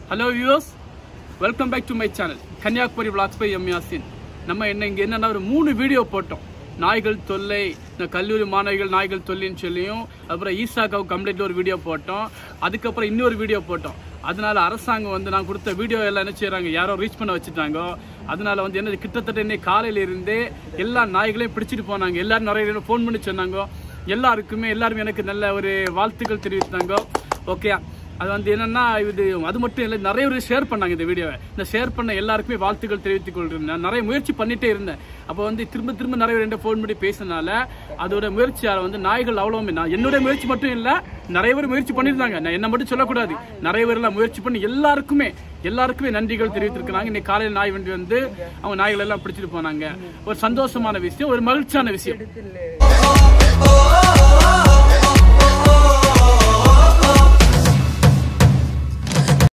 hello viewers welcome back to my channel Kanyakumari vlogs by M Yasin நம்ம என்ன இங்கே என்னென்ன ஒரு மூணு வீடியோ போட்டோம் நாய்கள் தொல்லை இந்த கல்லூரி மாணவிகள் நாய்கள் தொல்லைன்னு சொல்லியும் அப்புறம் ஈசாக்காவு கம்ப்ளைண்ட் ஒரு வீடியோ போட்டோம் அதுக்கப்புறம் இன்னொரு வீடியோ போட்டோம் அதனால அரசாங்கம் வந்து நான் கொடுத்த வீடியோ எல்லாம் என்ன செய்றாங்க யாரோ ரீச் பண்ண வச்சுட்டாங்க அதனால வந்து என்ன கிட்டத்தட்ட இன்னைக்கு காலையில இருந்தே எல்லா நாய்களையும் பிடிச்சிட்டு போனாங்க எல்லாரும் நிறைய ஃபோன் பண்ணி சொன்னாங்க எல்லாருக்குமே எல்லாருமே எனக்கு நல்ல ஒரு வாழ்த்துக்கள் தெரிவித்தாங்க ஓகே அது வந்து என்னன்னா இது அது மட்டும் இல்லை நிறைய பேர் ஷேர் பண்ணாங்க இந்த வீடியோவை இந்த ஷேர் பண்ண எல்லாருக்குமே வாழ்த்துக்கள் தெரிவித்துக் கொள்கிறேன் நான் நிறைய முயற்சி பண்ணிட்டே இருந்தேன் அப்போ வந்து திரும்ப திரும்ப நிறைய பேர் ஃபோன் பண்ணி பேசினால அதோட முயற்சியால் வந்து நாய்கள் அவ்வளவுமே நான் என்னுடைய முயற்சி மட்டும் இல்லை நிறைய பேர் முயற்சி பண்ணியிருந்தாங்க நான் என்ன மட்டும் சொல்லக்கூடாது நிறைய பேர் எல்லாம் முயற்சி பண்ணி எல்லாருக்குமே எல்லாருக்குமே நன்றிகள் தெரிவித்திருக்கிறாங்க இன்னைக்கு காலையில் நாய் வண்டி வந்து அவங்க நாய்கள் எல்லாம் பிடிச்சிட்டு போனாங்க ஒரு சந்தோஷமான விஷயம் ஒரு மகிழ்ச்சியான விஷயம்